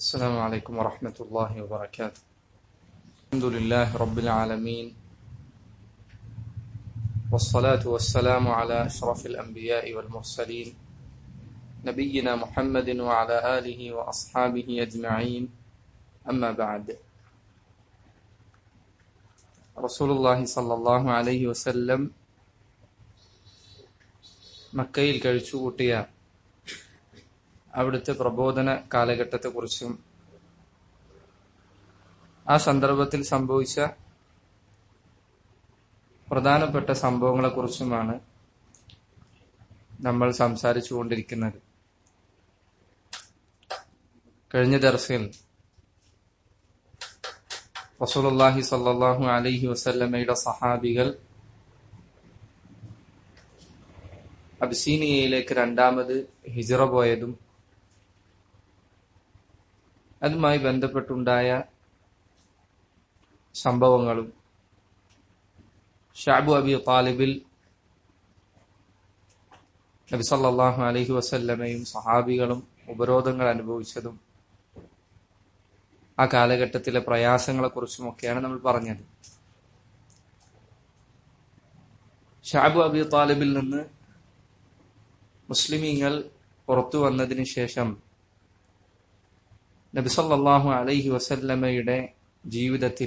السلام عليكم ورحمة الله وبركاته الحمد لله رب العالمين والصلاة والسلام على أشرف الأنبياء والمرسلين نبينا محمد وعلى آله وأصحابه أجمعين أما بعد رسول الله صلى الله عليه وسلم മക്കയിൽ കഴിച്ചുകൂട്ടിയ അവിടുത്തെ പ്രബോധന കാലഘട്ടത്തെക്കുറിച്ചും ആ സന്ദർഭത്തിൽ സംഭവിച്ച പ്രധാനപ്പെട്ട സംഭവങ്ങളെക്കുറിച്ചുമാണ് നമ്മൾ സംസാരിച്ചു കൊണ്ടിരിക്കുന്നത് കഴിഞ്ഞ ദർസിൽ റസൂലുള്ളാഹി സല്ലല്ലാഹു അലൈഹി വസല്ലമയുടെ സഹാബികൾ അബ്സീനിയയിലേക്ക് രണ്ടാമത് ഹിജറ പോയതും അതുമായി ബന്ധപ്പെട്ടുണ്ടായ സംഭവങ്ങളും ഷാബു അബി താലിബിൽ നബി സല്ലല്ലാഹു അലൈഹി വസല്ലമയും സഹാബികളും ഉപരോധങ്ങൾ അനുഭവിച്ചതും ആ കാലഘട്ടത്തിലെ പ്രയാസങ്ങളെ കുറിച്ചുമൊക്കെയാണ് നമ്മൾ പറഞ്ഞത് ഷാബു അബി താലിബിൽ നിന്ന് മുസ്ലിമീങ്ങൾ പുറത്തു വന്നതിന് ശേഷം നബിസല്ലാഹു അലൈഹി വസല്ലമയുടെ ജീവിതത്തിൽ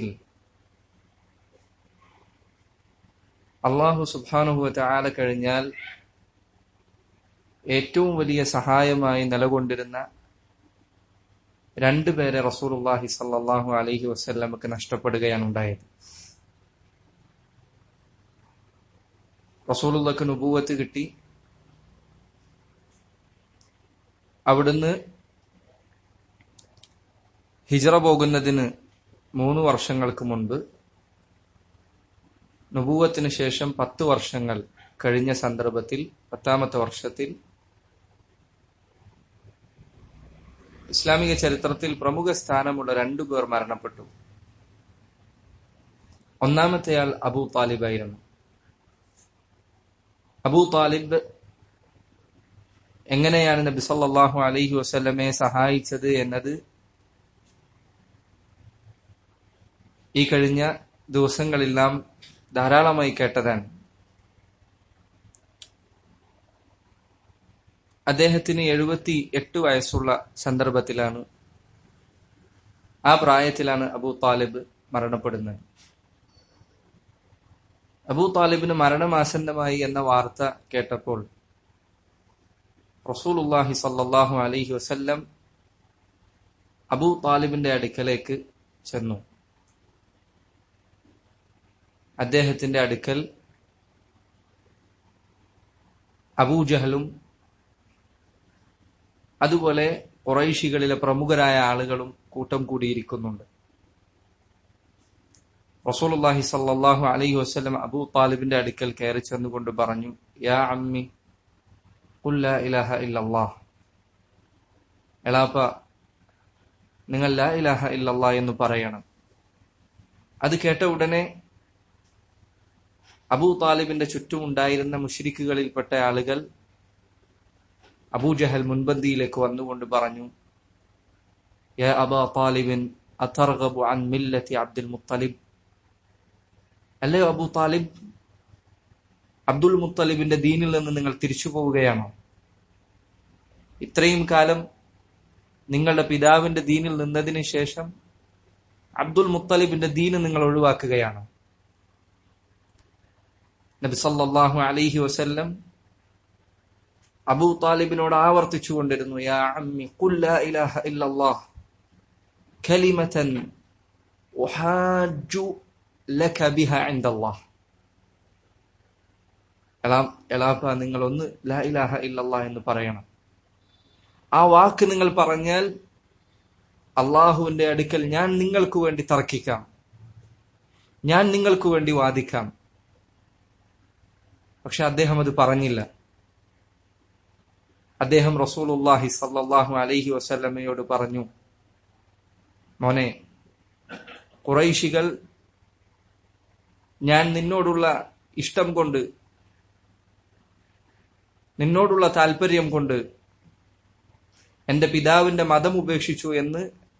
അള്ളാഹു സുബാനുഹു ആല കഴിഞ്ഞാൽ ഏറ്റവും വലിയ സഹായമായി നിലകൊണ്ടിരുന്ന രണ്ടുപേരെ റസൂലുല്ലാഹി സല്ലാഹു അലൈഹി വസല്ലമക്ക് നഷ്ടപ്പെടുകയാണ് ഉണ്ടായത് റസൂലുള്ളക്ക് നുപൂവത്ത് കിട്ടി അവിടുന്ന് ഹിജറ പോകുന്നതിന് മൂന്ന് വർഷങ്ങൾക്ക് മുൻപ് നുപൂവത്തിന് ശേഷം പത്ത് വർഷങ്ങൾ കഴിഞ്ഞ സന്ദർഭത്തിൽ പത്താമത്തെ വർഷത്തിൽ ഇസ്ലാമിക ചരിത്രത്തിൽ പ്രമുഖ സ്ഥാനമുള്ള രണ്ടു പേർ മരണപ്പെട്ടു ഒന്നാമത്തെയാൾ അബൂ താലിബായിരുന്നു അബൂ താലിബ് എങ്ങനെയാണ് നബി സല്ലല്ലാഹു അലൈഹി വസല്ലമയെ സഹായിച്ചത് എന്നത് ഈ കഴിഞ്ഞ ദിവസങ്ങളെല്ലാം ധാരാളമായി കേട്ടതാണ് അദ്ദേഹത്തിന് എഴുപത്തി എട്ട് വയസ്സുള്ള സന്ദർഭത്തിലാണ് ആ പ്രായത്തിലാണ് അബൂ താലിബ് മരണപ്പെടുന്നത് അബൂ താലിബിന് മരണമാസന്നമായി എന്ന വാർത്ത കേട്ടപ്പോൾ റസൂലുല്ലാഹി സല്ലാഹു അലൈഹി വസല്ലം അബൂ താലിബിന്റെ അടുക്കലേക്ക് ചെന്നു അദ്ദേഹത്തിന്റെ അടുക്കൽ അബൂജഹലും അതുപോലെ കുറൈശികളിലെ പ്രമുഖരായ ആളുകളും കൂട്ടം കൂടിയിരിക്കുന്നുണ്ട് റസൂലുല്ലാഹി സല്ലാഹു അലൈഹി വസ്ലം അബൂ താലിബിന്റെ അടുക്കൽ കയറി ചെന്നുകൊണ്ട് പറഞ്ഞു യാ അമ്മി കുല്ല ഇലാഹ ഇല്ലല്ലാഹ് എളാപ്പ നിങ്ങൾ ലാ ഇലാഹ ഇല്ലല്ലാ എന്ന് പറയണം അത് കേട്ട ഉടനെ അബൂ താലിബിന്റെ ചുറ്റും ഉണ്ടായിരുന്ന മുഷ്രിക്കുകളിൽപ്പെട്ട ആളുകൾ അബൂജഹൽ മുൻപന്തിയിലേക്ക് വന്നുകൊണ്ട് പറഞ്ഞു യാ അബാ താലിബിൻ അത്തർഗബു അൻ മില്ലത്തി അബ്ദുൽ മുത്തലിബ് അല്ലയോ അബൂ താലിബ് അബ്ദുൽ മുത്തലിബിന്റെ ദീനിൽ നിന്ന് നിങ്ങൾ തിരിച്ചു പോവുകയാണോ ഇത്രയും കാലം നിങ്ങളുടെ പിതാവിന്റെ ദീനിൽ നിന്നതിന് ശേഷം അബ്ദുൽ മുത്തലിബിന്റെ ദീന് നിങ്ങൾ ഒഴിവാക്കുകയാണോ നബി സല്ലല്ലാഹു അലൈഹി വസല്ലം അബൂ താലിബിനോട് ആവർത്തിച്ചു കൊണ്ടിരുന്നു യാ അമ്മി ഖുൽ ലാ ഇലാഹ ഇല്ലല്ലാഹ് കലിമതൻ ഉഹാജു ലക ബിഹ ഇൻദല്ലാഹ് എളാപ്പ നിങ്ങൾ ഒന്ന് ലാ ഇലാഹ ഇല്ലല്ലാഹ് എന്ന് പറയണം ആ വാക്ക് നിങ്ങൾ പറഞ്ഞാൽ അള്ളാഹുവിന്റെ അടുക്കൽ ഞാൻ നിങ്ങൾക്ക് വേണ്ടി തർക്കിക്കാം ഞാൻ നിങ്ങൾക്ക് വേണ്ടി വാദിക്കാം പക്ഷെ അദ്ദേഹം അത് പറഞ്ഞില്ല അദ്ദേഹം റസൂലുല്ലാഹി സല്ലാഹു അലൈഹി വസല്ലമയോട് പറഞ്ഞു മോനെ കുറൈശികൾ ഞാൻ നിന്നോടുള്ള ഇഷ്ടം കൊണ്ട് നിന്നോടുള്ള താല്പര്യം കൊണ്ട് എന്റെ പിതാവിന്റെ മതം ഉപേക്ഷിച്ചു എന്ന്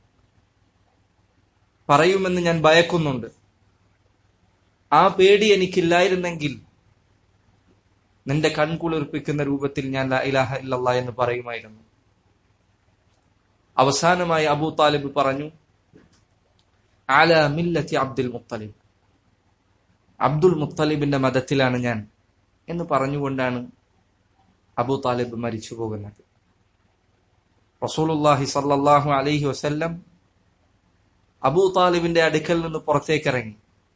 പറയുമെന്ന് ഞാൻ ഭയക്കുന്നുണ്ട് ആ പേടി എനിക്കില്ലായിരുന്നെങ്കിൽ നിന്റെ കൺകുളിർപ്പിക്കുന്ന രൂപത്തിൽ ഞാൻ ലാ ഇലാഹ ഇല്ലല്ലാ എന്ന് പറയുമായിരുന്നു അവസാനമായി അബൂ താലിബ് പറഞ്ഞു ആല മില്ലത്തി അബ്ദുൽ മുത്തലിബ് അബ്ദുൽ മുത്തലിബിന്റെ മതത്തിലാണ് ഞാൻ എന്ന് പറഞ്ഞുകൊണ്ടാണ് അബൂ താലിബ് മരിച്ചു പോകുന്നത് റസൂലുല്ലാഹി സല്ലാഹു അലൈഹി വസല്ലം അബൂ താലിബിന്റെ അടുക്കൽ നിന്ന് പുറത്തേക്കിറങ്ങി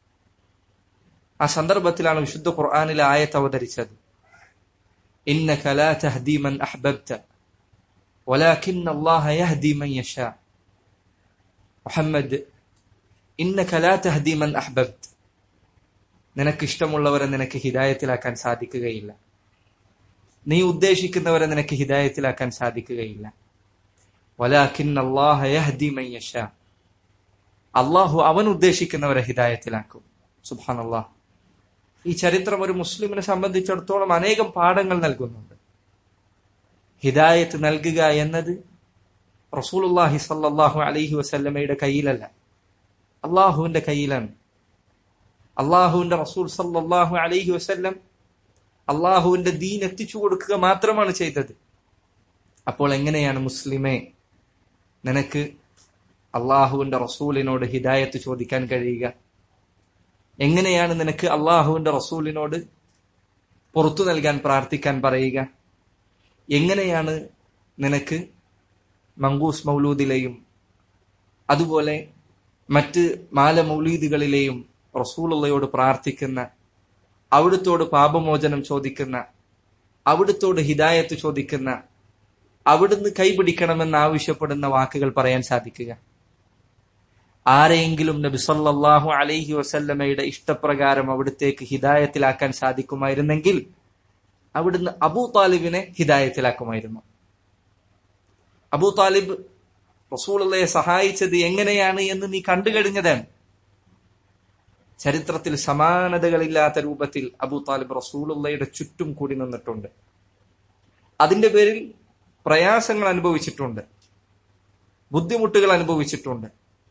ആ സന്ദർഭത്തിലാണ് വിശുദ്ധ ഖുർആാനിലെ ആയത്ത് അവതരിച്ചത് إنك لا تهدي من أحببت ولكن الله يهدي من يشاء محمد إنك لا تهدي من أحببت നിനക്ക് ഇഷ്ടമുള്ളവരെ നിനക്ക് ഹിദായത്തിലാക്കാൻ സാധിക്കുകയില്ല നീ ഉദ്ദേശിക്കുന്നവരെ നിനക്ക് ഹിദായത്തിലാക്കാൻ സാധിക്കുകയില്ല വലാഖിൻ അള്ളാഹ യഹ്ദി മൻ യശാ അള്ളാഹു അവൻ ഉദ്ദേശിക്കുന്നവരെ ഹിദായത്തിലാക്കും സുബാൻ അള്ളാഹ് ഈ ചരിത്രം ഒരു മുസ്ലിമിനെ സംബന്ധിച്ചിടത്തോളം അനേകം പാഠങ്ങൾ നൽകുന്നുണ്ട് ഹിദായത്ത് നൽകുക എന്നത് റസൂലുല്ലാഹി സല്ലാഹു അലൈഹി വസല്ലമയുടെ കയ്യിലല്ല അള്ളാഹുവിന്റെ കയ്യിലാണ് അള്ളാഹുവിന്റെ റസൂൽ സല്ലാഹു അലൈഹി വസല്ലം അള്ളാഹുവിന്റെ ദീൻ എത്തിച്ചു കൊടുക്കുക മാത്രമാണ് ചെയ്തത് അപ്പോൾ എങ്ങനെയാണ് മുസ്ലിമെ നിനക്ക് അള്ളാഹുവിന്റെ റസൂലിനോട് ഹിദായത്ത് ചോദിക്കാൻ കഴിയുക എങ്ങനെയാണ് നിനക്ക് അള്ളാഹുവിന്റെ റസൂലിനോട് പുറത്തു നൽകാൻ പ്രാർത്ഥിക്കാൻ പറയുക എങ്ങനെയാണ് നിനക്ക് മങ്കൂസ് മൗലൂദിലെയും അതുപോലെ മറ്റ് മാല മൗലീദുകളിലെയും റസൂലുള്ളയോട് പ്രാർത്ഥിക്കുന്ന അവിടുത്തോട് പാപമോചനം ചോദിക്കുന്ന അവിടുത്തോട് ഹിദായത്ത് ചോദിക്കുന്ന അവിടുന്ന് കൈപിടിക്കണമെന്ന് ആവശ്യപ്പെടുന്ന വാക്കുകൾ പറയാൻ സാധിക്കുക ആരെയെങ്കിലും നബി സല്ലല്ലാഹു അലൈഹി വസല്ലമയുടെ ഇഷ്ടപ്രകാരം അവിടുത്തേക്ക് ഹിദായത്തിലാക്കാൻ സാധിക്കുമായിരുന്നെങ്കിൽ അവിടുന്ന് അബൂ താലിബിനെ ഹിദായത്തിലാക്കുമായിരുന്നു അബൂ താലിബ് റസൂളയെ സഹായിച്ചത് എങ്ങനെയാണ് എന്ന് നീ കണ്ടു കഴിഞ്ഞതാണ് ചരിത്രത്തിൽ സമാനതകളില്ലാത്ത രൂപത്തിൽ അബൂ താലിബ് റസൂലുള്ളയുടെ ചുറ്റും കൂടി നിന്നിട്ടുണ്ട് അതിന്റെ പേരിൽ പ്രയാസങ്ങൾ അനുഭവിച്ചിട്ടുണ്ട് ബുദ്ധിമുട്ടുകൾ അനുഭവിച്ചിട്ടുണ്ട്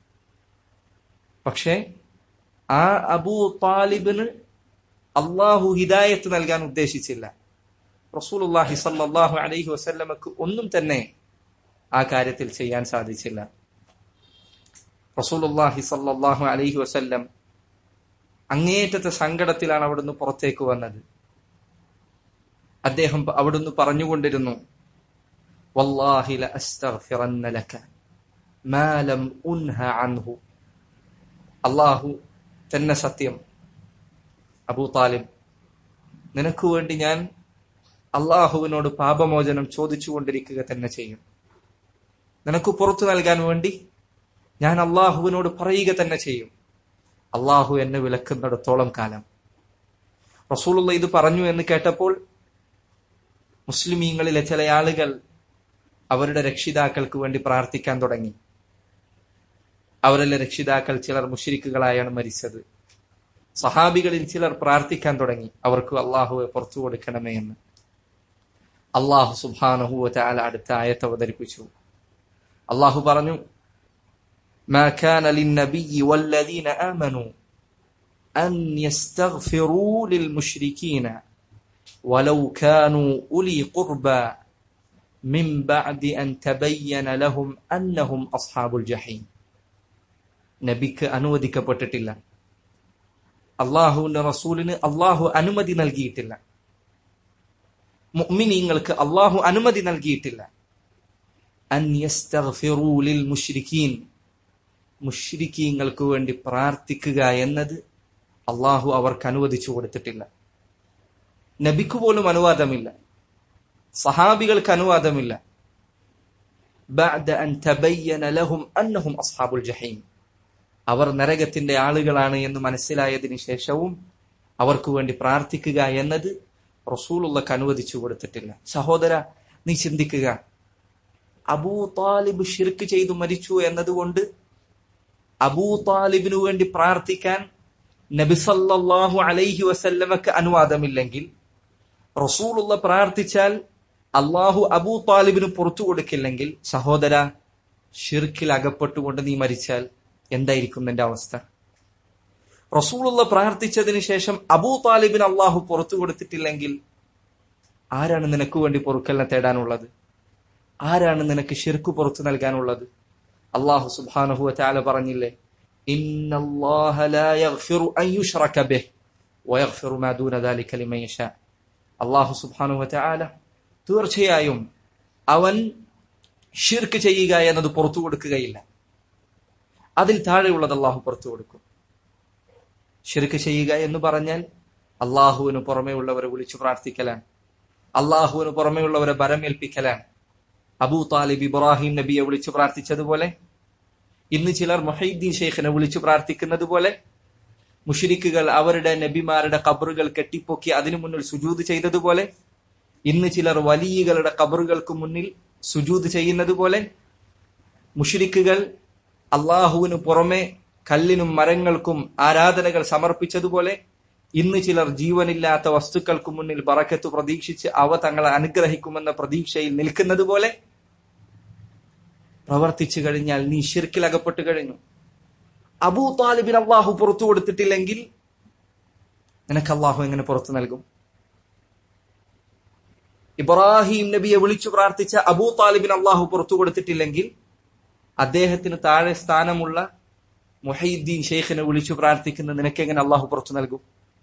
പക്ഷേ ആ അബൂ താലിബിന് അള്ളാഹു ഹിദായത്ത് നൽകാൻ ഉദ്ദേശിച്ചില്ല റസൂലുല്ലാഹി സല്ലാഹു അലൈഹി വസല്ലമക്ക് ഒന്നും തന്നെ ആ കാര്യത്തിൽ ചെയ്യാൻ സാധിച്ചില്ല റസൂലുല്ലാഹി സല്ലാഹു അലൈഹി വസല്ലം അങ്ങേറ്റത്തെ സങ്കടത്തിലാണ് അവിടുന്ന് പുറത്തേക്ക് വന്നത് അദ്ദേഹം അവിടുന്ന് പറഞ്ഞുകൊണ്ടിരുന്നു വല്ലാഹി ലഅസ്തഗ്ഫിറന്ന ലക മാ ലം ഉൻഹ അൻഹു അള്ളാഹു തന്നെ സത്യം അബൂ താലിബ് നിനക്ക് വേണ്ടി ഞാൻ അള്ളാഹുവിനോട് പാപമോചനം ചോദിച്ചുകൊണ്ടിരിക്കുക തന്നെ ചെയ്യും നിനക്ക് പുറത്തു നൽകാൻ വേണ്ടി ഞാൻ അള്ളാഹുവിനോട് പറയുക തന്നെ ചെയ്യും അള്ളാഹു എന്നെ വിലക്കുന്നിടത്തോളം കാലം റസൂലുള്ള ഇത് പറഞ്ഞു എന്ന് കേട്ടപ്പോൾ മുസ്ലിമീങ്ങളിലെ ചില ആളുകൾ അവരുടെ രക്ഷിതാക്കൾക്ക് വേണ്ടി പ്രാർത്ഥിക്കാൻ തുടങ്ങി അവരിലെ രക്ഷിതാക്കൾ ചിലർ മുഷിരിക്കുകളായാണ് മരിച്ചത് സഹാബികളിൽ ചിലർ പ്രാർത്ഥിക്കാൻ തുടങ്ങി അവർക്ക് അള്ളാഹുവെ പുറത്തു കൊടുക്കണമേ എന്ന് അള്ളാഹു സുബാനഹുവ ചാല അടുത്ത ആയത്ത് അവതരിപ്പിച്ചു അള്ളാഹു പറഞ്ഞു ما كان للنبي والذين آمنوا أن يستغفروا للمشركين ولو كانوا أولي قربى من بعد أن تبين لهم أنهم أصحاب الجحيم നബിക്ക് അനുവദിക്കപ്പെട്ടിട്ടില്ല അള്ളാഹുവിന്റെ റസൂലിന് അള്ളാഹു അനുമതി നൽകിയിട്ടില്ല മുഅ്മിനീങ്ങൾക്ക് അള്ളാഹു അനുമതി നൽകിയിട്ടില്ല അൻ യസ്തഗ്ഫിറൂ ലിൽ മുശ്രിക്കീൻ മുഷ്രിക്കീങ്ങൾക്ക് വേണ്ടി പ്രാർത്ഥിക്കുക എന്നത് അള്ളാഹു അവർക്ക് അനുവദിച്ചു കൊടുത്തിട്ടില്ല നബിക്ക് പോലും അനുവാദമില്ല സഹാബികൾക്ക് അനുവാദമില്ല بعد أن تبين لهم أنهم أصحاب الجحيم അവർ നരകത്തിന്റെ ആളുകളാണ് എന്ന് മനസ്സിലായതിനു ശേഷവും അവർക്ക് വേണ്ടി പ്രാർത്ഥിക്കുക എന്നത് റസൂലുള്ളക്ക് അനുവദിച്ചു കൊടുത്തിട്ടില്ല സഹോദര നീ ചിന്തിക്കുക അബൂ താലിബ് ഷിർക്ക് ചെയ്തു മരിച്ചു എന്നതുകൊണ്ട് അബൂ താലിബിനു വേണ്ടി പ്രാർത്ഥിക്കാൻ നബിസല്ലാഹു അലൈഹി വസല്ലമക്ക് അനുവാദമില്ലെങ്കിൽ റസൂലുള്ള പ്രാർത്ഥിച്ചാൽ അള്ളാഹു അബൂ താലിബിന് പുറത്തു കൊടുക്കില്ലെങ്കിൽ സഹോദര ഷിർക്കിൽ അകപ്പെട്ടുകൊണ്ട് നീ മരിച്ചാൽ എന്തായിരിക്കും നിന്റെ അവസ്ഥ റസൂലുള്ള പ്രാർത്ഥിച്ചതിന് ശേഷം അബൂ താലിബിന് അള്ളാഹു പുറത്തു കൊടുത്തിട്ടില്ലെങ്കിൽ ആരാണ് നിനക്ക് വേണ്ടി പൊറുക്കലിനെ തേടാനുള്ളത് ആരാണ് നിനക്ക് ശിർക്ക് പുറത്തു നൽകാനുള്ളത് അള്ളാഹു സുബാനഹു ചാല പറഞ്ഞില്ലേ അള്ളാഹു സുബാനു ചാല തീർച്ചയായും അവൻ ഷിർക്ക് ചെയ്യുക എന്നത് പുറത്തു കൊടുക്കുകയില്ല അതിൽ താഴെയുള്ളത് അള്ളാഹു പുറത്തു കൊടുക്കും ഷിർക്ക് ചെയ്യുക എന്ന് പറഞ്ഞാൽ അള്ളാഹുവിന് പുറമേ ഉള്ളവരെ വിളിച്ചു പ്രാർത്ഥിക്കലാണ് അള്ളാഹുവിന് പുറമേ ഉള്ളവരെ ബരമേൽപ്പിക്കലാണ് അബൂ താലിബ് ഇബ്രാഹിം നബിയെ വിളിച്ചു പ്രാർത്ഥിച്ചതുപോലെ ഇന്ന് ചിലർ മൊഹീദ്ദീൻ ഷെയ്ഖിനെ വിളിച്ചു പ്രാർത്ഥിക്കുന്നത് പോലെ മുഷിരിക്കുകൾ അവരുടെ നബിമാരുടെ കബറുകൾ കെട്ടിപ്പൊക്കി അതിനു മുന്നിൽ സുജൂത് ചെയ്തതുപോലെ ഇന്ന് ചിലർ വലിയകളുടെ കബറുകൾക്ക് മുന്നിൽ സുജൂത് ചെയ്യുന്നത് പോലെ മുഷിരിക്കുകൾ അള്ളാഹുവിന് പുറമെ കല്ലിനും മരങ്ങൾക്കും ആരാധനകൾ സമർപ്പിച്ചതുപോലെ ഇന്ന് ചിലർ ജീവനില്ലാത്ത വസ്തുക്കൾക്ക് മുന്നിൽ ബറക്കത്ത് പ്രതീക്ഷിച്ച് അവ തങ്ങളെ അനുഗ്രഹിക്കുമെന്ന പ്രതീക്ഷയിൽ നിൽക്കുന്നത് പോലെ പ്രവർത്തിച്ചു കഴിഞ്ഞാൽ നീ ഷിർക്കിൽ അകപ്പെട്ടു കഴിഞ്ഞു അബൂ താലിബിൻ അള്ളാഹു പുറത്തു കൊടുത്തിട്ടില്ലെങ്കിൽ നിനക്ക് അള്ളാഹു എങ്ങനെ പുറത്തു നൽകും ഇബ്രാഹിം നബിയെ വിളിച്ചു പ്രാർത്ഥിച്ച അബൂ താലിബിൻ അള്ളാഹു പുറത്തു കൊടുത്തിട്ടില്ലെങ്കിൽ അദ്ദേഹത്തിന് താഴെ സ്ഥാനമുള്ള മുഹീദ്ദീൻ ഷെയ്ഖിനെ വിളിച്ചു പ്രാർത്ഥിക്കുന്ന നിനക്ക് എങ്ങനെ അള്ളാഹു പുറത്തു നൽകും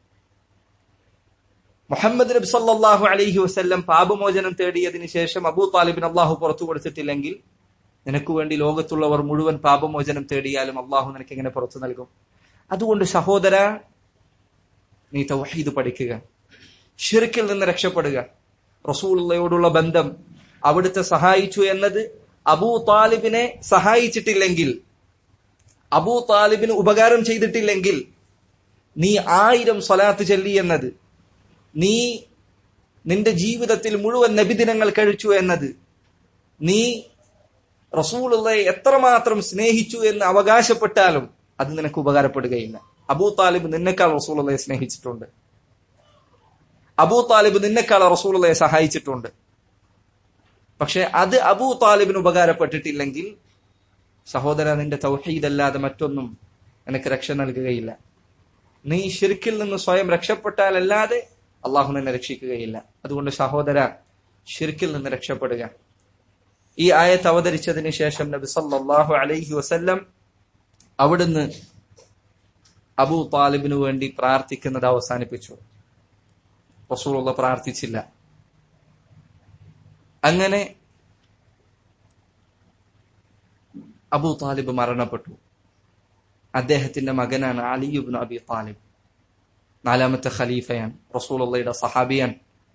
മുഹമ്മദ് നബി സല്ലാഹു അലൈഹി വസ്ല്ലം പാപമോചനം തേടിയതിനു ശേഷം അബൂ താലിബിൻ അള്ളാഹു പുറത്തു കൊടുത്തിട്ടില്ലെങ്കിൽ നിനക്ക് വേണ്ടി ലോകത്തുള്ളവർ മുഴുവൻ പാപമോചനം തേടിയാലും അള്ളാഹു നിനക്ക് എങ്ങനെ പുറത്തു നൽകും അതുകൊണ്ട് സഹോദര നീ തൗഹീദ് പഠിക്കുക ഷിർക്കിൽ നിന്ന് രക്ഷപ്പെടുക റസൂള്ളയോടുള്ള ബന്ധം അവിടുത്തെ സഹായിച്ചു എന്നത് അബൂ താലിബിനെ സഹായിച്ചിട്ടില്ലെങ്കിൽ അബൂ താലിബിന് ഉപകാരം ചെയ്തിട്ടില്ലെങ്കിൽ നീ ആയിരം സ്വലാത്ത് ചൊല്ലി എന്നത് നീ നിന്റെ ജീവിതത്തിൽ മുഴുവൻ നബിദിനങ്ങൾ കഴിച്ചു എന്നത് നീ റസൂലുള്ളയെ എത്രമാത്രം സ്നേഹിച്ചു എന്ന് അവകാശപ്പെട്ടാലും അത് നിനക്ക് ഉപകാരപ്പെടുകയില്ല അബൂ താലിബ് നിന്നെക്കാൾ റസൂലുള്ളയെ സ്നേഹിച്ചിട്ടുണ്ട് അബൂ താലിബ് നിന്നെക്കാൾ റസൂലുള്ളയെ സഹായിച്ചിട്ടുണ്ട് പക്ഷെ അത് അബൂ താലിബിന് ഉപകാരപ്പെട്ടിട്ടില്ലെങ്കിൽ സഹോദര നിന്റെ തൗഹീദ് അല്ലാതെ മറ്റൊന്നും നിനക്ക് രക്ഷ നൽകുകയില്ല നീ ഷിർക്കിൽ നിന്ന് സ്വയം രക്ഷപ്പെട്ടാലല്ലാതെ അള്ളാഹു നിന്നെ രക്ഷിക്കുകയില്ല അതുകൊണ്ട് സഹോദര ഷിർക്കിൽ നിന്ന് രക്ഷപ്പെടുക ഈ ആയത്ത് അവതരിച്ചതിന് ശേഷം നബി സല്ലല്ലാഹു അലൈഹി വസല്ലം അവിടുന്ന് അബൂ താലിബിനു വേണ്ടി പ്രാർത്ഥിക്കുന്നത് അവസാനിപ്പിച്ചു റസൂലുള്ള പ്രാർത്ഥിച്ചില്ല അങ്ങനെ അബൂ താലിബ് മരണപ്പെട്ടു അദ്ദേഹത്തിന്റെ മകനാണ് അലിയുബിൻ അബി താലിബ് നാലാമത്തെ ഖലീഫയാണ് റസൂലുള്ളയുടെ സഹാബിയാൻ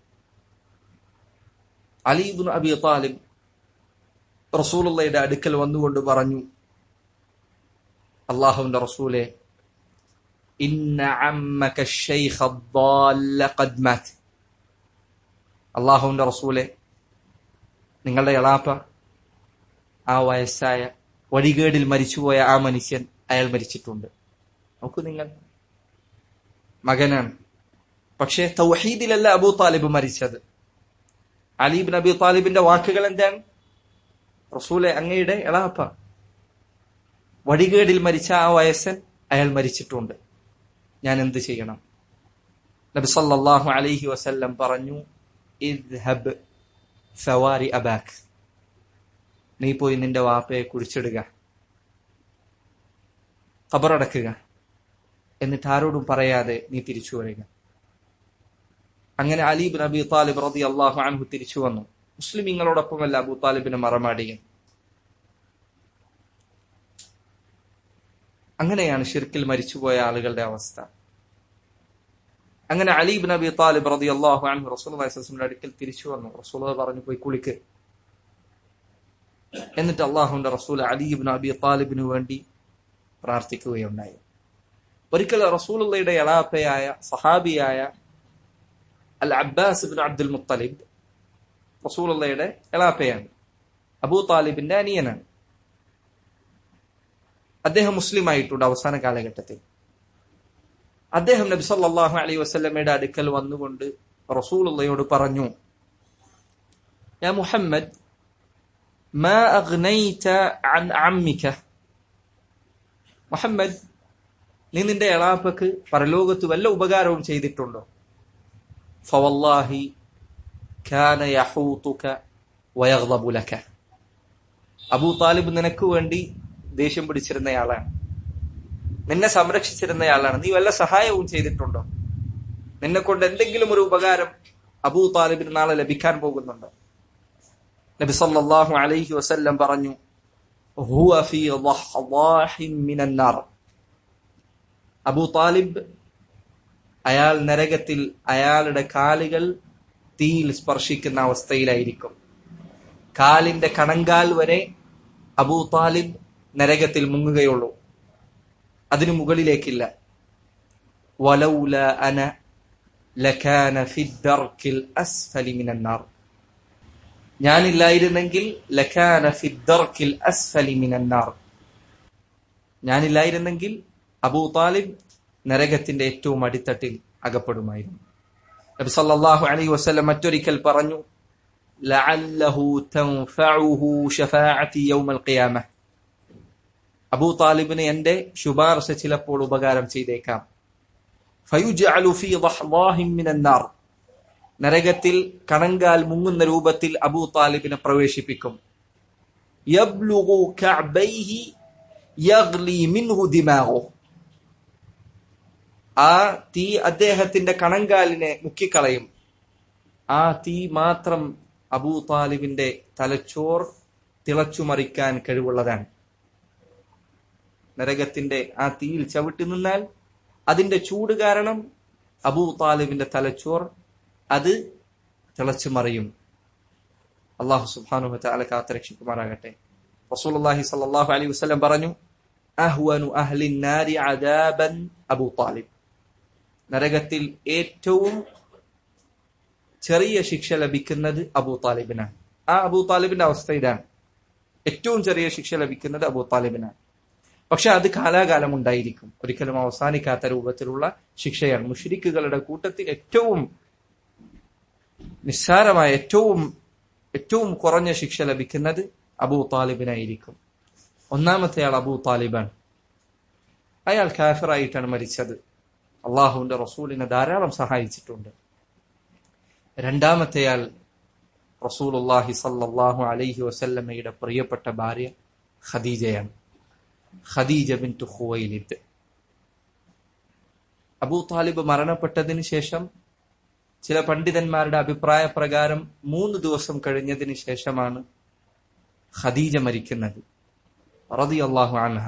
അലിബിൻ അബി താലിബ് റസൂലുള്ളയുടെ അടുക്കൽ വന്നുകൊണ്ട് പറഞ്ഞു അള്ളാഹുവിന്റെ റസൂലെ ഇന്ന അമ്മക الشيخ الضال قد مات അള്ളാഹുവിന്റെ റസൂലെ നിങ്ങളുടെ എളാപ്പ ആ വയസ്സായ വഴികേടിൽ മരിച്ചുപോയ ആ മനുഷ്യൻ അയാൾ മരിച്ചിട്ടുണ്ട് നോക്കൂ നിങ്ങൾ മകനാണ് പക്ഷേ തൗഹീദിലല്ല അബൂ താലിബ് മരിച്ചത് അലീബിൻ അബി താലിബിന്റെ വാക്കുകൾ എന്താണ് റസൂലെ അങ്ങയുടെ എളാപ്പ വഴികേടിൽ മരിച്ച ആ വയസ്സൻ അയാൾ മരിച്ചിട്ടുണ്ട് ഞാൻ എന്ത് ചെയ്യണം നബി സല്ലല്ലാഹു അലൈഹി വസല്ലം പറഞ്ഞു ഇദ്ഹബ് ഫവാരി അബാക് നീ പോയി നിന്റെ വാപ്പയെ കുഴിച്ചിടുക ഖബറടക്കുക എന്നിട്ട് ആരോടും പറയാതെ നീ തിരിച്ചു വരിക അങ്ങനെ അലീബ് നബി താലിബ് റതി അള്ളാഹു അൻഹു തിരിച്ചു വന്നു മുസ്ലിമീങ്ങളോടൊപ്പമല്ല അബൂ താലിബിന് മറമാടിയൻ അങ്ങനെയാണ് ഷിർക്കിൽ മരിച്ചുപോയ ആളുകളുടെ അവസ്ഥ അങ്ങനെ അലീബ് നബി താലിബ് റതി അള്ളാഹു അൻഹു റസൂലിന്റെ അടുക്കൽ തിരിച്ചു വന്നു റസൂൽ പറഞ്ഞു പോയി കുളിക്ക് എന്നിട്ട് അള്ളാഹുന്റെ റസൂൽ അലീബ് നബി താലിബിന് വേണ്ടി പ്രാർത്ഥിക്കുകയുണ്ടായി ഒരിക്കൽ റസൂലുള്ളയുടെ എളാപ്പയായ സഹാബിയായ al Abbas bin Abdul Muttalib റസൂലുള്ളയുടെ എളാപ്പയാണ് അബൂ താലിബിന്റെ അനിയനാണ് അദ്ദേഹം മുസ്ലിം ആയിട്ടുണ്ട് അവസാന കാലഘട്ടത്തിൽ അദ്ദേഹം നബി സല്ലല്ലാഹു അലൈഹി വസല്ലമയുടെ അടുക്കൽ വന്നുകൊണ്ട് റസൂലുള്ളയോട് പറഞ്ഞു യാ മുഹമ്മദ് മാ അഗ്നൈത അൻ അമ്മിക മുഹമ്മദ് നീ നിന്റെ എളാപ്പക്ക് പരലോകത്ത് വല്ല ഉപകാരവും ചെയ്തിട്ടുണ്ടോ ഫവല്ലാഹി കാന യഹൂതുക വയഗ്ളബു ലക അബൂ താലിബ് നിനക്ക് വേണ്ടി ദേഷ്യം പിടിച്ചിരുന്നയാളാണ് നിന്നെ സംരക്ഷിച്ചിരുന്നയാളാണ് നീ വല്ല സഹായവും ചെയ്തിട്ടുണ്ടോ നിന്നെ കൊണ്ട് എന്തെങ്കിലും ഒരു ഉപകാരം അബൂ താലിബിന് നാളെ ലഭിക്കാൻ പോകുന്നുണ്ടോ നബി സല്ലല്ലാഹു അലൈഹി വസല്ലം പറഞ്ഞു ഹുവ ഫീ ളഹ്ളാഹിൻ മിനൻ നാർ അബൂ താലിബ് അയാൾ നരകത്തിൽ അയാളുടെ കാലുകൾ തീയിൽ സ്പർശിക്കുന്ന അവസ്ഥയിലായിരിക്കും കാലിന്റെ കണങ്കാൽ വരെ അബൂ താലിബ് നരകത്തിൽ മുങ്ങുകയുള്ളൂ അതിനു മുകളിലേക്കില്ല വലൗല അന ലകാന ഫിദ്ദർക്കിൽ അസ്ഫലി മിനന്നാർ ഞാനില്ലായിരുന്നെങ്കിൽ ലകാന ഫിദ്ദർക്കിൽ അസ്ഫലി മിനന്നാർ ഞാനില്ലായിരുന്നെങ്കിൽ അബൂ താലിബ് നരകത്തിന്റെ ഏറ്റവും അടിത്തട്ടിൽ അകപ്പെടുമായിരുന്നു നബി സല്ലല്ലാഹു അലൈഹി വസല്ലം മറ്റൊരിക്കൽ പറഞ്ഞു ലഅല്ലഹു തൻഫഉഹു ശഫാഅതി യൗമൽ ഖിയാമ അബൂ താലിബിന് എന്റെ ശുപാർശ ചിലപ്പോൾ ഉപകാരം ചെയ്തേക്കാം ഫയുജഅലു ഫീ ളഹ്ളാഹിൻ മിനൻ നാർ നരകത്തിൽ കണങ്കാൽ മുങ്ങുന്ന രൂപത്തിൽ അബൂ താലിബിനെ പ്രവേശിപ്പിക്കും യബ്ലുഗു കഅബൈഹി യഗ്ലി മിൻഹു ദിമാഗു ആ തീ അദ്ദേഹത്തിന്റെ കണങ്കാലിനെ മുക്കിക്കളയും ആ തീ മാത്രം അബൂ താലിബിന്റെ തലച്ചോർ തിളച്ചുമറിക്കാൻ കഴിവുള്ളതാണ് നരകത്തിന്റെ ആ തീയിൽ ചവിട്ടി നിന്നാൽ അതിന്റെ ചൂട് കാരണം അബൂ താലിബിന്റെ തലച്ചോർ അത് തിളച്ചു മറിയും അള്ളാഹു സുബ്ഹാനഹു വതആല കാത്തുരക്ഷിക്കുമാറാകട്ടെ റസൂലുള്ളാഹി സ്വല്ലല്ലാഹു അലൈഹി വസല്ലം പറഞ്ഞു അഹ്വനു അഹ്ലിൻ നാരി അദാബൻ അബൂ താലിബ് നരകത്തിൽ ഏറ്റവും ചെറിയ ശിക്ഷ ലഭിക്കുന്നത് അബൂ താലിബിനാണ് ആ അബൂ താലിബിന്റെ അവസ്ഥ ഇതാണ് ഏറ്റവും ചെറിയ ശിക്ഷ ലഭിക്കുന്നത് അബൂ താലിബിനാണ് പക്ഷെ അത് കാലാകാലം ഉണ്ടായിരിക്കും ഒരിക്കലും അവസാനിക്കാത്ത രൂപത്തിലുള്ള ശിക്ഷയാണ് മുഷരിക്കുകളുടെ കൂട്ടത്തിൽ ഏറ്റവും നിസ്സാരമായ ഏറ്റവും ഏറ്റവും കുറഞ്ഞ ശിക്ഷ ലഭിക്കുന്നത് അബൂ താലിബിനായിരിക്കും ഒന്നാമത്തെ ആൾ അബൂ താലിബാണ് അയാൾ കാഫിറായിട്ടാണ് മരിച്ചത് അള്ളാഹുവിന്റെ റസൂലിനെ ധാരാളം സഹായിച്ചിട്ടുണ്ട് രണ്ടാമത്തെയാൾ റസൂലുല്ലാഹി സല്ലല്ലാഹു അലൈഹി വസല്ലമയുടെ പ്രിയപ്പെട്ട ഭാര്യ ഖദീജയാണ് ഖദീജ ബിൻതു ഖുവൈലിദ് അബൂ താലിബ് മരണപ്പെട്ടതിന് ശേഷം ചില പണ്ഡിതന്മാരുടെ അഭിപ്രായ പ്രകാരം മൂന്ന് ദിവസം കഴിഞ്ഞതിന് ശേഷമാണ് ഖദീജ മരിക്കുന്നത് റളിയല്ലാഹു അൻഹ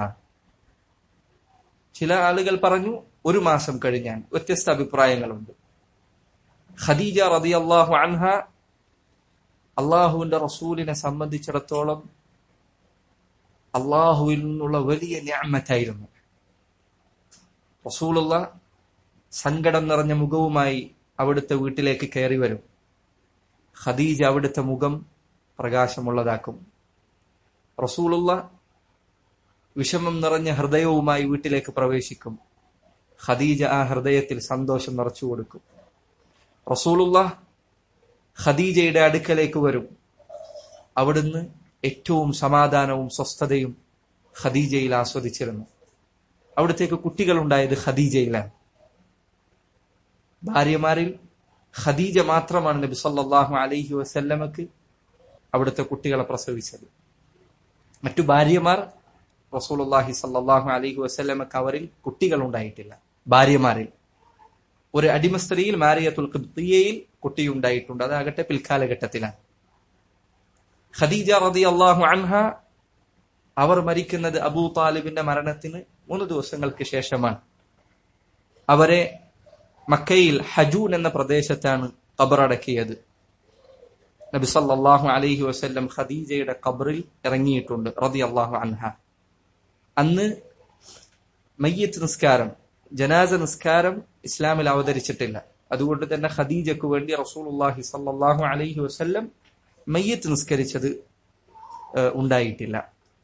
ചില ആളുകൾ പറഞ്ഞു ഒരു മാസം കഴിഞ്ഞാൽ വ്യത്യസ്ത അഭിപ്രായങ്ങളുണ്ട് ഖദീജ റളിയല്ലാഹു അൻഹ അള്ളാഹുവിന്റെ റസൂലിനെ സംബന്ധിച്ചിടത്തോളം അള്ളാഹുവിൽ നിന്നുള്ള വലിയ ഞാമത്തായിരുന്നു റസൂലുള്ള സങ്കടം നിറഞ്ഞ മുഖവുമായി അവിടുത്തെ വീട്ടിലേക്ക് കയറി വരും ഖദീജ അവിടുത്തെ മുഖം പ്രകാശമുള്ളതാക്കും റസൂലുള്ള വിഷമം നിറഞ്ഞ ഹൃദയവുമായി വീട്ടിലേക്ക് പ്രവേശിക്കും ഖദീജ ആ ഹൃദയത്തിൽ സന്തോഷം നിറച്ചു കൊടുക്കും റസൂലുള്ള ഖദീജയുടെ അടുക്കലേക്ക് വരും അവിടുന്ന് ഏറ്റവും സമാധാനവും സ്വസ്ഥതയും ഖദീജയിൽ ആസ്വദിച്ചിരുന്നു അവിടത്തേക്ക് കുട്ടികൾ ഉണ്ടായത് ഖദീജയിലാണ് ഭാര്യമാരിൽ ഖദീജ മാത്രമാണ് നബി സല്ലല്ലാഹു അലൈഹി വസല്ലമക്ക് അവിടുത്തെ കുട്ടികളെ പ്രസവിച്ചത് മറ്റു ഭാര്യമാർ റസൂലുള്ളാഹി സല്ലല്ലാഹു അലൈഹി വസല്ലമക്ക് അവരിൽ കുട്ടികൾ ഉണ്ടായിട്ടില്ല ഭാര്യമാരിൽ ഒരു അടിമ സ്ത്രീയിൽ മാരിയത്തുൽ ഖിബ്തിയയിൽ കുട്ടിയുണ്ടായിട്ടുണ്ട് അതാകട്ടെ പിൽക്കാലഘട്ടത്തിലാണ് ഖദീജ റളിയല്ലാഹു അൻഹ അവർ മരിക്കുന്നത് അബൂ താലിബിന്റെ മരണത്തിന് മൂന്ന് ദിവസങ്ങൾക്ക് ശേഷമാണ് അവരെ മക്കയിൽ ഹജൂൻ എന്ന പ്രദേശത്താണ് ഖബറടക്കിയത് നബി സല്ലല്ലാഹു അലൈഹി വസല്ലം ഖദീജയുടെ ഖബറിൽ ഇറങ്ങിയിട്ടുണ്ട് റളിയല്ലാഹു അൻഹ അന്ന് മയ്യത്ത് നിസ്കാരം ജനാസ നിസ്കാരം ഇസ്ലാമിൽ അവതരിച്ചിട്ടില്ല അതുകൊണ്ട് തന്നെ ഖദീജക്ക് വേണ്ടി റസൂലുള്ളാഹി സല്ലല്ലാഹു അലൈഹി വസല്ലം മയ്യത്ത് നിസ്കരിച്ചത് ഉണ്ടായിട്ടില്ല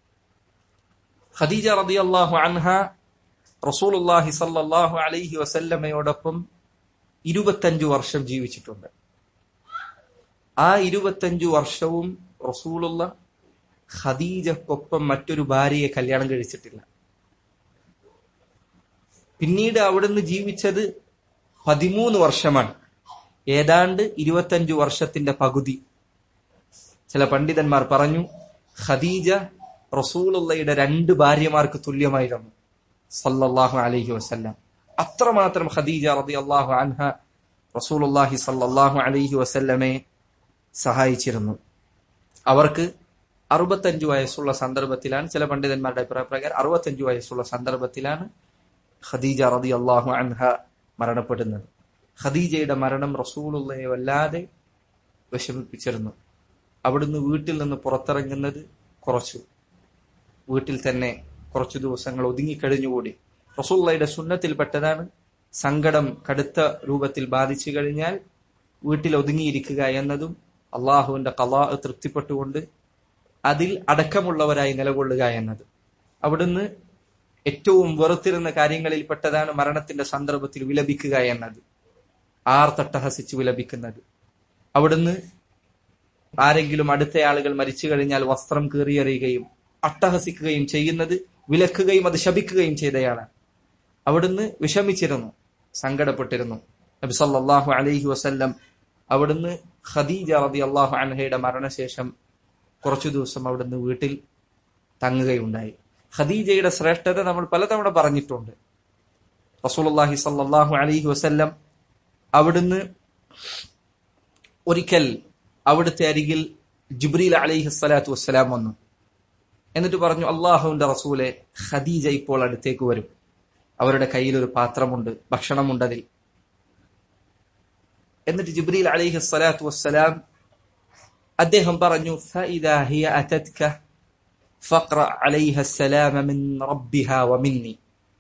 ഖദീജ റളിയല്ലാഹു അൻഹ റസൂലുള്ളാഹി സല്ലല്ലാഹു അലൈഹി വസല്ലമയോടൊപ്പം ഇരുപത്തഞ്ചു വർഷം ജീവിച്ചിട്ടുണ്ട് ആ ഇരുപത്തഞ്ചു വർഷവും റസൂലുള്ള ഖദീജക്കൊപ്പം മറ്റൊരു ഭാര്യയെ കല്യാണം കഴിച്ചിട്ടില്ല പിന്നീട് അവിടുന്ന് ജീവിച്ചത് പതിമൂന്ന് വർഷമാണ് ഏതാണ്ട് ഇരുപത്തഞ്ചു വർഷത്തിന്റെ പകുതി ചില പണ്ഡിതന്മാർ പറഞ്ഞു ഖദീജ റസൂലുള്ളയുടെ രണ്ട് ഭാര്യമാർക്ക് തുല്യമായിരുന്നു സല്ലല്ലാഹു അലൈഹി വസല്ലം അത്രമാത്രം ഖദീജ റളിയല്ലാഹു അൻഹ റസൂലുള്ളാഹി സല്ലല്ലാഹു അലൈഹി വസല്ലമെ സഹായിച്ചിരുന്നു അവർക്ക് അറുപത്തഞ്ചു വയസ്സുള്ള സന്ദർഭത്തിലാണ് ചില പണ്ഡിതന്മാരുടെ അഭിപ്രായ പ്രകാരം അറുപത്തഞ്ചു വയസ്സുള്ള സന്ദർഭത്തിലാണ് ഖദീജ റതി അള്ളാഹു അൻഹ മരണപ്പെടുന്നത് ഖദീജയുടെ മരണം റസൂലുള്ളയെ വല്ലാതെ വിഷമിപ്പിച്ചിരുന്നു അവിടുന്ന് വീട്ടിൽ നിന്ന് പുറത്തിറങ്ങുന്നത് കുറച്ചു വീട്ടിൽ തന്നെ കുറച്ചു ദിവസങ്ങൾ ഒതുങ്ങിക്കഴിഞ്ഞുകൂടി റസൂള്ളയുടെ സുന്നത്തിൽപ്പെട്ടതാണ് സങ്കടം കടുത്ത രൂപത്തിൽ ബാധിച്ചു കഴിഞ്ഞാൽ വീട്ടിൽ ഒതുങ്ങിയിരിക്കുക എന്നതും അള്ളാഹുവിന്റെ കലാ തൃപ്തിപ്പെട്ടുകൊണ്ട് അതിൽ അടക്കമുള്ളവരായി നിലകൊള്ളുക എന്നത് അവിടുന്ന് ഏറ്റവും വെറുത്തിരുന്ന കാര്യങ്ങളിൽപ്പെട്ടതാണ് മരണത്തിന്റെ സന്ദർഭത്തിൽ വിലപിക്കുക എന്നത് ആർ തട്ടഹസിച്ച് വിലപിക്കുന്നത് അവിടുന്ന് ആരെങ്കിലും അടുത്ത ആളുകൾ മരിച്ചു കഴിഞ്ഞാൽ വസ്ത്രം കീറിയെറിയുകയും അട്ടഹസിക്കുകയും ചെയ്യുന്നത് വിലക്കുകയും അത് ശപിക്കുകയും ചെയ്തയാളാണ് അവിടുന്ന് വിഷമിച്ചിരുന്നു സങ്കടപ്പെട്ടിരുന്നു നബി സല്ലല്ലാഹു അലൈഹി വസല്ലം അവിടുന്ന് ഖദീജ റതി അള്ളാഹു അൻഹയുടെ മരണശേഷം കുറച്ചു ദിവസം അവിടുന്ന് വീട്ടിൽ തങ്ങുകയുണ്ടായി ഖദീജയുടെ ശ്രേഷ്ഠത നമ്മൾ പലതവണ പറഞ്ഞിട്ടുണ്ട് റസൂലുള്ളാഹി സല്ലല്ലാഹു അലൈഹി വസല്ലം അവിടുന്ന് ഒരിക്കൽ അവിടുത്തെ അരികിൽ ജിബ്രീൽ അലൈഹി സ്വലാത്തു വസ്സലാം വന്നു എന്നിട്ട് പറഞ്ഞു അള്ളാഹുവിന്റെ റസൂലെ ഖദീജ ഇപ്പോൾ അടുത്തേക്ക് വരും അവരുടെ കയ്യിൽ ഒരു പാത്രമുണ്ട് ഭക്ഷണമുണ്ട് അതിൽ എന്നിട്ട് ജിബ്രീൽ അലൈഹി സ്വലാത്തു വസ്സലാം അദ്ദേഹം പറഞ്ഞു فإذا هي أتتك فاقرأ عليها السلام من ربها ومني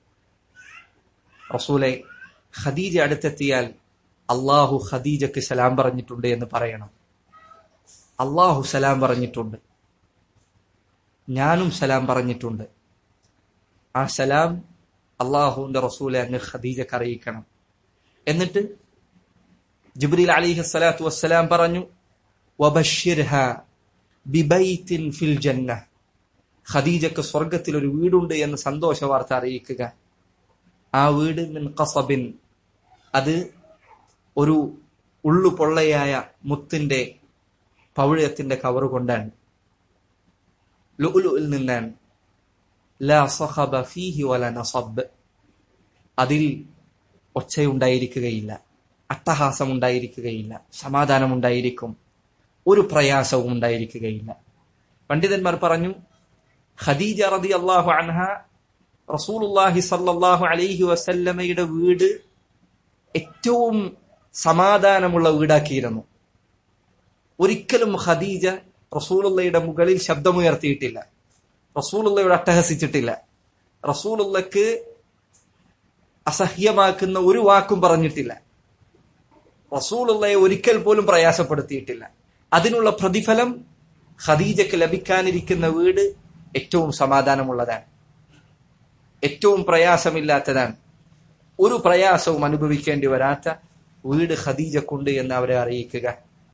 റസൂലെ ഖദീജ അടുത്തെത്തിയാൽ അള്ളാഹു ഖദീജക്ക് സലാം പറഞ്ഞിട്ടുണ്ട് എന്ന് പറയണം അള്ളാഹു സലാം പറഞ്ഞിട്ടുണ്ട് ഞാനും സലാം പറഞ്ഞിട്ടുണ്ട് ആ സലാം അള്ളാഹുവിന്റെ റസൂലെ അങ്ങ് ഖദീജക്ക് അറിയിക്കണം എന്നിട്ട് ജിബ്രീൽ അലിഹി സ്വലാത്തു വസ്സലാം പറഞ്ഞു വബഷിർഹ ബിബൈത്തിൻ ഫിൽ ജന്ന ഖദീജക്ക് സ്വർഗത്തിൽ ഒരു വീടുണ്ട് എന്ന് സന്തോഷ വാർത്ത അറിയിക്കുക ആ വീട് മിൻ ഖസബിൻ അത് ഒരു ഉള്ളു പൊള്ളയായ മുത്തിന്റെ പവിഴത്തിന്റെ കവറ് കൊണ്ടാണ് ലുഉലുയിൽ നിന്നാണ് ലാ സഖബ ഫീഹി വല നസബ് അതിൽ ഒച്ചയുണ്ടായിരിക്കുകയില്ല അട്ടഹാസം ഉണ്ടായിരിക്കുകയില്ല സമാധാനം ഉണ്ടായിരിക്കും ഒരു പ്രയാസവും ഉണ്ടായിരിക്കുകയില്ല പണ്ഡിതന്മാർ പറഞ്ഞു ഖദീജ റതി അള്ളാഹു അൻഹ റസൂലുല്ലാഹി സല്ലല്ലാഹു അലൈഹി വസല്ലമയുടെ വീട് ഏറ്റവും സമാധാനമുള്ള വീടാക്കിയിരുന്നു ഒരിക്കലും ഖദീജ റസൂലുള്ളയുടെ മുകളിൽ ശബ്ദമുയർത്തിയിട്ടില്ല റസൂലുള്ളയോട് അട്ടഹസിച്ചിട്ടില്ല റസൂലുള്ളക്ക് അസഹ്യമാക്കുന്ന ഒരു വാക്കും പറഞ്ഞിട്ടില്ല റസൂലുള്ളയെ ഒരിക്കൽ പോലും പ്രയാസപ്പെടുത്തിയിട്ടില്ല അതിനുള്ള പ്രതിഫലം ഖദീജക്ക് ലഭിക്കാനിരിക്കുന്ന വീട് ഏറ്റവും സമാധാനമുള്ളതാണ് ഏറ്റവും പ്രയാസമില്ലാത്തതാണ് ഒരു പ്രയാസവും അനുഭവിക്കേണ്ടി വരാത്ത വീട് ഖദീജക്കുണ്ട് എന്ന് അവരെ അറിയിക്കുക